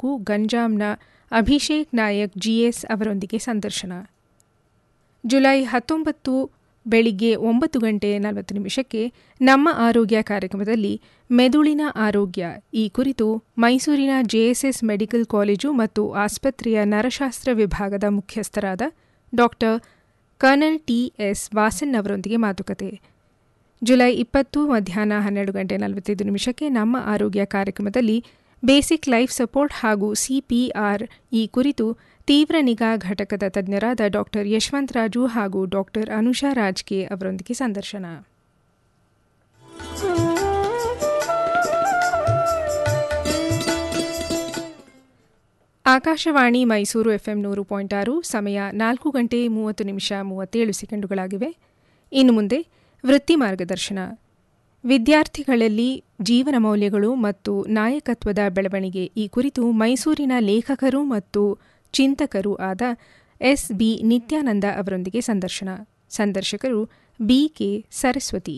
ತಾಲೂಕು ಗಂಜಾಂನ ಅಭಿಷೇಕ್ ನಾಯಕ್ ಜಿಎಸ್ ಅವರೊಂದಿಗೆ ಸಂದರ್ಶನ ಜುಲೈ ಹತ್ತೊಂಬತ್ತು ಬೆಳಿಗ್ಗೆ ಒಂಬತ್ತು ಗಂಟೆ ನಲವತ್ತು ನಿಮಿಷಕ್ಕೆ ನಮ್ಮ ಆರೋಗ್ಯ ಕಾರ್ಯಕ್ರಮದಲ್ಲಿ ಮೆದುಳಿನ ಆರೋಗ್ಯ ಈ ಕುರಿತು ಮೈಸೂರಿನ ಜೆಎಸ್ಎಸ್ ಮೆಡಿಕಲ್ ಕಾಲೇಜು ಮತ್ತು ಆಸ್ಪತ್ರೆಯ ನರಶಾಸ್ತ್ರ ವಿಭಾಗದ ಮುಖ್ಯಸ್ಥರಾದ ಡಾಕ್ಟರ್ ಕರ್ನಲ್ ಟಿಎಸ್ ವಾಸನ್ ಅವರೊಂದಿಗೆ ಮಾತುಕತೆ ಜುಲೈ ಇಪ್ಪತ್ತು ಮಧ್ಯಾಹ್ನ ಹನ್ನೆರಡು ಗಂಟೆ ನಲವತ್ತೈದು ನಿಮಿಷಕ್ಕೆ ನಮ್ಮ ಆರೋಗ್ಯ ಕಾರ್ಯಕ್ರಮದಲ್ಲಿ ಬೇಸಿಕ್ ಲೈಫ್ ಸಪೋರ್ಟ್ ಹಾಗೂ ಸಿಪಿಆರ್ ಈ ಕುರಿತು ತೀವ್ರ ನಿಗಾ ಘಟಕದ ತಜ್ಞರಾದ ಡಾಕ್ಟರ್ ಯಶವಂತ್ ರಾಜು ಹಾಗೂ ಡಾಕ್ಟರ್ ಅನುಷಾ ರಾಜ್ಗೆ ಅವರೊಂದಿಗೆ ಸಂದರ್ಶನ ಆಕಾಶವಾಣಿ ಮೈಸೂರು ಎಫ್ಎಂ ನೂರು ಪಾಯಿಂಟ್ ಆರು ಸಮಯ ನಾಲ್ಕು ಗಂಟೆ ಮೂವತ್ತು ನಿಮಿಷ ಮೂವತ್ತೇಳು ಸೆಕೆಂಡುಗಳಾಗಿವೆ ಇನ್ನು ಮುಂದೆ ವೃತ್ತಿ ಮಾರ್ಗದರ್ಶನ ವಿದ್ಯಾರ್ಥಿಗಳಲ್ಲಿ ಜೀವನ ಮೌಲ್ಯಗಳು ಮತ್ತು ನಾಯಕತ್ವದ ಬೆಳವಣಿಗೆ ಈ ಕುರಿತು ಮೈಸೂರಿನ ಲೇಖಕರು ಮತ್ತು ಚಿಂತಕರು ಆದ ಎಸ್ ಬಿ ನಿತ್ಯಾನಂದ ಅವರೊಂದಿಗೆ ಸಂದರ್ಶನ ಸಂದರ್ಶಕರು ಬಿ ಕೆ ಸರಸ್ವತಿ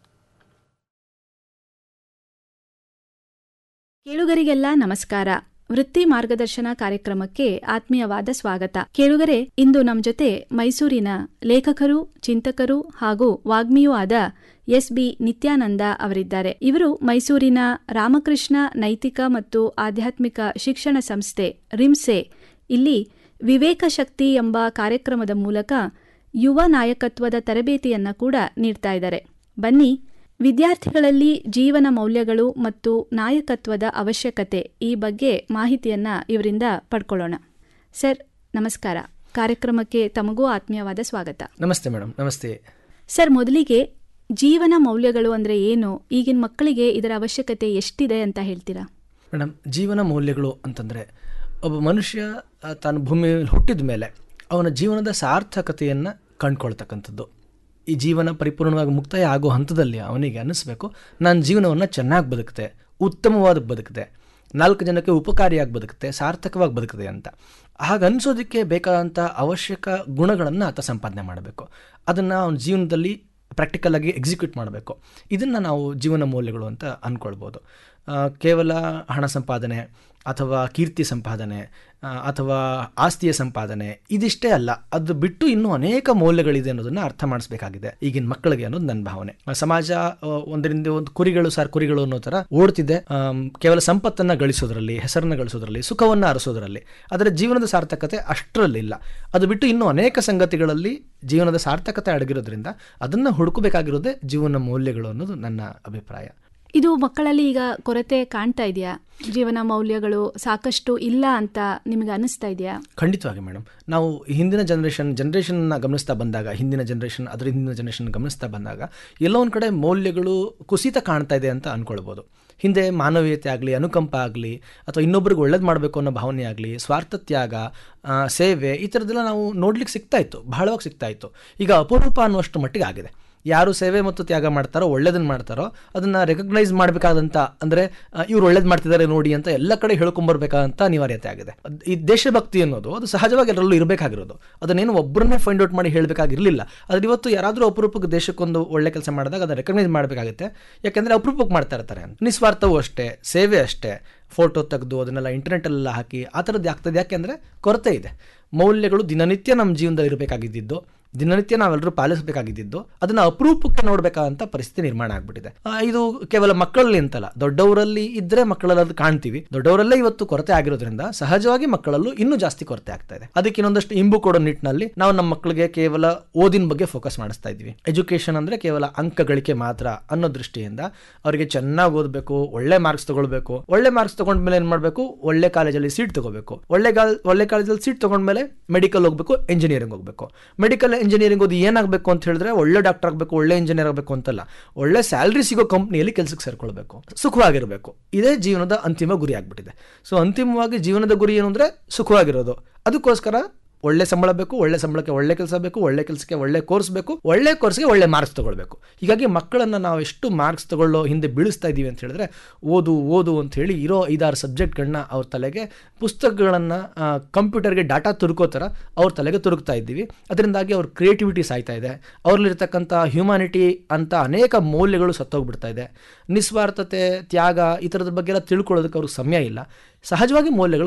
ಕೇಳುಗರಿಗೆಲ್ಲ ನಮಸ್ಕಾರ ವೃತ್ತಿ ಮಾರ್ಗದರ್ಶನ ಕಾರ್ಯಕ್ರಮಕ್ಕೆ ಆತ್ಮೀಯವಾದ ಸ್ವಾಗತ ಕೇಳುಗರೆ ಇಂದು ನಮ್ಮ ಜೊತೆ ಮೈಸೂರಿನ ಲೇಖಕರು ಚಿಂತಕರು ಹಾಗೂ ವಾಗ್ಮಿಯೂ ಆದ ಎಸ್ ಬಿ ನಿತ್ಯಾನಂದ ಅವರಿದ್ದಾರೆ ಇವರು ಮೈಸೂರಿನ ರಾಮಕೃಷ್ಣ ನೈತಿಕ ಮತ್ತು ಆಧ್ಯಾತ್ಮಿಕ ಶಿಕ್ಷಣ ಸಂಸ್ಥೆ ರಿಮ್ಸೆ ಇಲ್ಲಿ ವಿವೇಕ ಶಕ್ತಿ ಎಂಬ ಕಾರ್ಯಕ್ರಮದ ಮೂಲಕ ಯುವ ನಾಯಕತ್ವದ ತರಬೇತಿಯನ್ನ ಕೂಡ ನೀಡ್ತಾ ಇದ್ದಾರೆ ಬನ್ನಿ ವಿದ್ಯಾರ್ಥಿಗಳಲ್ಲಿ ಜೀವನ ಮೌಲ್ಯಗಳು ಮತ್ತು ನಾಯಕತ್ವದ ಅವಶ್ಯಕತೆ ಈ ಬಗ್ಗೆ ಮಾಹಿತಿಯನ್ನ ಇವರಿಂದ ಪಡ್ಕೊಳ್ಳೋಣ ಸರ್ ನಮಸ್ಕಾರ ಕಾರ್ಯಕ್ರಮಕ್ಕೆ ತಮಗೂ ಆತ್ಮೀಯವಾದ ಸ್ವಾಗತ ನಮಸ್ತೆ ಮೇಡಮ್ ನಮಸ್ತೆ ಸರ್ ಮೊದಲಿಗೆ ಜೀವನ ಮೌಲ್ಯಗಳು ಅಂದ್ರೆ ಏನು ಈಗಿನ ಮಕ್ಕಳಿಗೆ ಇದರ ಅವಶ್ಯಕತೆ ಎಷ್ಟಿದೆ ಅಂತ ಹೇಳ್ತೀರಾ ಮೇಡಮ್ ಜೀವನ ಮೌಲ್ಯಗಳು ಅಂತಂದರೆ ಒಬ್ಬ ಮನುಷ್ಯ ಆ, ತಾನು ಭೂಮಿಯಲ್ಲಿ ಹುಟ್ಟಿದ ಮೇಲೆ ಅವನ ಜೀವನದ ಸಾರ್ಥಕತೆಯನ್ನು ಕಂಡ್ಕೊಳ್ತಕ್ಕಂಥದ್ದು ಈ ಜೀವನ ಪರಿಪೂರ್ಣವಾಗಿ ಮುಕ್ತಾಯ ಆಗೋ ಹಂತದಲ್ಲಿ ಅವನಿಗೆ ಅನ್ನಿಸ್ಬೇಕು ನಾನು ಜೀವನವನ್ನು ಚೆನ್ನಾಗಿ ಬದುಕುತ್ತೆ ಉತ್ತಮವಾದ ಬದುಕಿದೆ ನಾಲ್ಕು ಜನಕ್ಕೆ ಉಪಕಾರಿಯಾಗಿ ಬದುಕುತ್ತೆ ಸಾರ್ಥಕವಾಗಿ ಬದುಕಿದೆ ಅಂತ ಹಾಗೆ ಅನಿಸೋದಕ್ಕೆ ಬೇಕಾದಂಥ ಅವಶ್ಯಕ ಗುಣಗಳನ್ನು ಆತ ಸಂಪಾದನೆ ಮಾಡಬೇಕು ಅದನ್ನು ಅವನ ಜೀವನದಲ್ಲಿ ಪ್ರಾಕ್ಟಿಕಲ್ ಆಗಿ ಎಕ್ಸಿಕ್ಯೂಟ್ ಮಾಡಬೇಕು ಇದನ್ನು ನಾವು ಜೀವನ ಮೌಲ್ಯಗಳು ಅಂತ ಅಂದ್ಕೊಳ್ಬೋದು ಆ, ಕೇವಲ ಹಣ ಸಂಪಾದನೆ ಅಥವಾ ಕೀರ್ತಿ ಸಂಪಾದನೆ ಆ, ಅಥವಾ ಆಸ್ತಿಯ ಸಂಪಾದನೆ ಇದಿಷ್ಟೇ ಅಲ್ಲ ಅದು ಬಿಟ್ಟು ಇನ್ನೂ ಅನೇಕ ಮೌಲ್ಯಗಳಿದೆ ಅನ್ನೋದನ್ನ ಅರ್ಥ ಮಾಡಿಸ್ಬೇಕಾಗಿದೆ ಈಗಿನ ಮಕ್ಕಳಿಗೆ ಅನ್ನೋದು ನನ್ನ ಭಾವನೆ ಆ, ಸಮಾಜ ಆ, ಒಂದರಿಂದ ಒಂದು ಕುರಿಗಳು ಸಾರ್ ಕುರಿಗಳು ಅನ್ನೋ ಥರ ಓಡ್ತಿದೆ ಆಮ್, ಕೇವಲ ಸಂಪತ್ತನ್ನು ಗಳಿಸೋದ್ರಲ್ಲಿ ಹೆಸರನ್ನು ಗಳಿಸೋದ್ರಲ್ಲಿ ಸುಖವನ್ನು ಅರಸೋದ್ರಲ್ಲಿ ಅದರ ಜೀವನದ ಸಾರ್ಥಕತೆ ಅಷ್ಟರಲ್ಲಿಲ್ಲ ಅದು ಬಿಟ್ಟು ಇನ್ನೂ ಅನೇಕ ಸಂಗತಿಗಳಲ್ಲಿ ಜೀವನದ ಸಾರ್ಥಕತೆ ಅಡಗಿರೋದ್ರಿಂದ ಅದನ್ನು ಹುಡುಕಬೇಕಾಗಿರೋದೇ ಜೀವನ ಮೌಲ್ಯಗಳು ಅನ್ನೋದು ನನ್ನ ಅಭಿಪ್ರಾಯ ಇದು ಮಕ್ಕಳಲ್ಲಿ ಈಗ ಕೊರತೆ ಕಾಣ್ತಾ ಇದೆಯಾ ಜೀವನ ಮೌಲ್ಯಗಳು ಸಾಕಷ್ಟು ಇಲ್ಲ ಅಂತ ನಿಮಗೆ ಅನಿಸ್ತಾ ಇದೆಯಾ ಖಂಡಿತವಾಗಿ ಮೇಡಮ್ ನಾವು ಹಿಂದಿನ ಜನ್ರೇಷನ್ ಜನ್ರೇಷನ್ನ ಗಮನಿಸ್ತಾ ಬಂದಾಗ ಹಿಂದಿನ ಜನ್ರೇಷನ್ ಅದರ ಹಿಂದಿನ ಜನ್ರೇಷನ್ ಗಮನಿಸ್ತಾ ಬಂದಾಗ ಎಲ್ಲೋ ಒಂದು ಕಡೆ ಮೌಲ್ಯಗಳು ಕುಸಿತ ಕಾಣ್ತಾ ಇದೆ ಅಂತ ಅಂದ್ಕೊಳ್ಬೋದು ಹಿಂದೆ ಮಾನವೀಯತೆ ಆಗಲಿ ಅನುಕಂಪ ಆಗಲಿ ಅಥವಾ ಇನ್ನೊಬ್ರಿಗೆ ಒಳ್ಳೇದು ಮಾಡಬೇಕು ಅನ್ನೋ ಭಾವನೆ ಆಗಲಿ ಸ್ವಾರ್ಥ ತ್ಯಾಗ ಆ, ಸೇವೆ ಈ ಥರದ್ದೆಲ್ಲ ನಾವು ನೋಡ್ಲಿಕ್ಕೆ ಸಿಗ್ತಾ ಇತ್ತು ಬಹಳವಾಗಿ ಸಿಗ್ತಾ ಇತ್ತು ಈಗ ಅಪರೂಪ ಅನ್ನುವಷ್ಟು ಮಟ್ಟಿಗೆ ಆಗಿದೆ ಯಾರು ಸೇವೆ ಮತ್ತು ತ್ಯಾಗ ಮಾಡ್ತಾರೋ ಒಳ್ಳೇದನ್ನು ಮಾಡ್ತಾರೋ ಅದನ್ನು ರೆಕಗ್ನೈಸ್ ಮಾಡಬೇಕಾದಂಥ ಅಂದರೆ ಇವ್ರು ಒಳ್ಳೇದು ಮಾಡ್ತಿದ್ದಾರೆ ನೋಡಿ ಅಂತ ಎಲ್ಲ ಕಡೆ ಹೇಳ್ಕೊಂಬರ್ಬೇಕಾದಂಥ ಅನಿವಾರ್ಯತೆ ಆಗಿದೆ ಅದ್- ಈ ದೇಶಭಕ್ತಿ ಅನ್ನೋದು ಅದು ಸಹಜವಾಗಿ ಎಲ್ಲರಲ್ಲೂ ಇರಬೇಕಾಗಿರೋದು ಅದನ್ನೇನು ಒಬ್ಬರನ್ನೇ ಫೈಂಡ್ ಔಟ್ ಮಾಡಿ ಹೇಳಬೇಕಾಗಿರಲಿಲ್ಲ ಅದ್ರ ಇವತ್ತು ಯಾರಾದರೂ ಅಪರೂಪಕ್ಕೆ ದೇಶಕ್ಕೊಂದು ಒಳ್ಳೆ ಕೆಲಸ ಮಾಡಿದಾಗ ಅದನ್ನು ರೆಕಗ್ನೈಸ್ ಮಾಡಬೇಕಾಗುತ್ತೆ ಯಾಕೆಂದರೆ ಅಪರೂಪಕ್ಕೆ ಮಾಡ್ತಾ ಇರ್ತಾರೆ ಅಂತ ನಿಸ್ವಾರ್ಥವೂ ಅಷ್ಟೇ ಸೇವೆ ಅಷ್ಟೇ ಫೋಟೋ ತೆಗೆದು ಅದನ್ನೆಲ್ಲ ಇಂಟರ್ನೆಟ್ಟಲ್ಲೆಲ್ಲ ಹಾಕಿ ಆ ಥರದ್ದು ಆಗ್ತದೆ ಯಾಕೆಂದರೆ ಕೊರತೆ ಇದೆ ಮೌಲ್ಯಗಳು ದಿನನಿತ್ಯ ನಮ್ಮ ಜೀವನದಲ್ಲಿ ಇರಬೇಕಾಗಿದ್ದು ದಿನನಿತ್ಯ ನಾವೆಲ್ಲರೂ ಪಾಲಿಸಬೇಕಾಗಿದ್ದು ಅದನ್ನ ಅಪರೂಪಕ್ಕೆ ನೋಡಬೇಕಾದಂಥ ಪರಿಸ್ಥಿತಿ ನಿರ್ಮಾಣ ಆಗ್ಬಿಟ್ಟಿದೆ ಆ, ಇದು ಕೇವಲ ಮಕ್ಕಳಲ್ಲಿ ಅಂತಲ್ಲ ದೊಡ್ಡವರಲ್ಲಿ ಇದ್ರೆ ಮಕ್ಕಳಲ್ಲಿ ಅದು ಕಾಣ್ತೀವಿ ದೊಡ್ಡವರಲ್ಲೇ ಇವತ್ತು ಕೊರತೆ ಆಗಿರೋದ್ರಿಂದ ಸಹಜವಾಗಿ ಮಕ್ಕಳಲ್ಲೂ ಇನ್ನೂ ಜಾಸ್ತಿ ಕೊರತೆ ಆಗ್ತಾ ಇದೆ ಅದಕ್ಕೆ ಇನ್ನೊಂದಷ್ಟು ಇಂಬು ಕೊಡೋ ನಿಟ್ಟಿನಲ್ಲಿ ನಾವು ನಮ್ಮ ಮಕ್ಕಳಿಗೆ ಕೇವಲ ಓದಿನ ಬಗ್ಗೆ ಫೋಕಸ್ ಮಾಡಿಸ್ತಾ ಇದ್ವಿ ಎಜುಕೇಶನ್ ಅಂದ್ರೆ ಕೇವಲ ಅಂಕ ಗಳಿಕೆ ಮಾತ್ರ ಅನ್ನೋ ದೃಷ್ಟಿಯಿಂದ ಅವರಿಗೆ ಚೆನ್ನಾಗಿ ಓದಬೇಕು ಒಳ್ಳೆ ಮಾರ್ಕ್ಸ್ ತಗೊಳ್ಬೇಕು ಒಳ್ಳೆ ಮಾರ್ಕ್ಸ್ ತಗೊಂಡ್ಮೇಲೆ ಏನ್ ಮಾಡಬೇಕು ಒಳ್ಳೆ ಕಾಲೇಜಲ್ಲಿ ಸೀಟ್ ತಗೋಬೇಕು ಒಳ್ಳೆ ಕಾಲ್ ಒಳ್ಳೆ ಕಾಲೇಜಲ್ಲಿ ಸೀಟ್ ತಗೊಂಡ್ಮೇಲೆ ಮೆಡಿಕಲ್ ಹೋಗ್ಬೇಕು ಇಂಜಿನಿಯರಿಂಗ್ ಹೋಗ್ಬೇಕು ಮೆಡಿಕಲ್ ಇಂಜಿನಿಯರಿಂಗ್ ಓದಿ ಏನಾಗಬೇಕು ಅಂತ ಹೇಳಿದ್ರೆ ಒಳ್ಳೆ ಡಾಕ್ಟರ್ ಆಗಬೇಕು ಒಳ್ಳೆ ಇಂಜಿನಿಯರ್ ಆಗಬೇಕು ಅಂತಲ್ಲ ಒಳ್ಳೆ ಸ್ಯಾಲ್ರಿ ಸಿಗೋ ಕಂಪ್ನಿಯಲ್ಲಿ ಕೆಲಸಕ್ಕೆ ಸೇರ್ಕೊಳ್ಬೇಕು ಸುಖವಾಗಿರಬೇಕು ಇದೇ ಜೀವನದ ಅಂತಿಮ ಗುರಿ ಆಗ್ಬಿಟ್ಟಿದೆ ಸೊ ಅಂತಿಮವಾಗಿ ಜೀವನದ ಗುರಿ ಏನು ಅಂದ್ರೆ ಸುಖವಾಗಿರೋದು ಅದಕ್ಕೋಸ್ಕರ ಒಳ್ಳೆ ಸಂಬಳ ಬೇಕು ಒಳ್ಳೆ ಸಂಬಳಕ್ಕೆ ಒಳ್ಳೆ ಕೆಲಸ ಬೇಕು ಒಳ್ಳೆ ಕೆಲಸಕ್ಕೆ ಒಳ್ಳೆ ಕೋರ್ಸ್ ಬೇಕು ಒಳ್ಳೆ ಕೋರ್ಸ್ಗೆ ಒಳ್ಳೆ ಮಾರ್ಕ್ಸ್ ತಗೊಳ್ಬೇಕು ಹೀಗಾಗಿ ಮಕ್ಕಳನ್ನು ನಾವು ಎಷ್ಟು ಮಾರ್ಕ್ಸ್ ತಗೊಳ್ಳೋ ಹಿಂದೆ ಬೀಳಿಸ್ತಾ ಇದ್ದೀವಿ ಅಂತ ಹೇಳಿದ್ರೆ ಓದು ಓದು ಅಂತ ಹೇಳಿ ಇರೋ ಐದಾರು ಸಬ್ಜೆಕ್ಟ್ಗಳನ್ನ ಅವ್ರ ತಲೆಗೆ ಪುಸ್ತಕಗಳನ್ನು ಕಂಪ್ಯೂಟರ್ಗೆ ಡಾಟಾ ತುರುಕೋ ಥರ ಅವ್ರ ತಲೆಗೆ ತುರುಕ್ತಾ ಇದ್ದೀವಿ ಅದರಿಂದಾಗಿ ಅವ್ರ ಕ್ರಿಯೇಟಿವಿಟಿ ಸಾಯ್ತಾ ಇದೆ ಅವ್ರಲ್ಲಿರ್ತಕ್ಕಂಥ ಹ್ಯುಮ್ಯಾನಿಟಿ ಅಂತ ಅನೇಕ ಮೌಲ್ಯಗಳು ಸತ್ತೋಗ್ಬಿಡ್ತಾ ಇದೆ ನಿಸ್ವಾರ್ಥತೆ ತ್ಯಾಗ ಈ ಥರದ ಬಗ್ಗೆ ಎಲ್ಲ ತಿಳ್ಕೊಳ್ಳೋದಕ್ಕೆ ಅವ್ರಿಗೆ ಸಮಯ ಇಲ್ಲ ಸಹಜವಾಗಿ ಮೌಲ್ಯಗಳು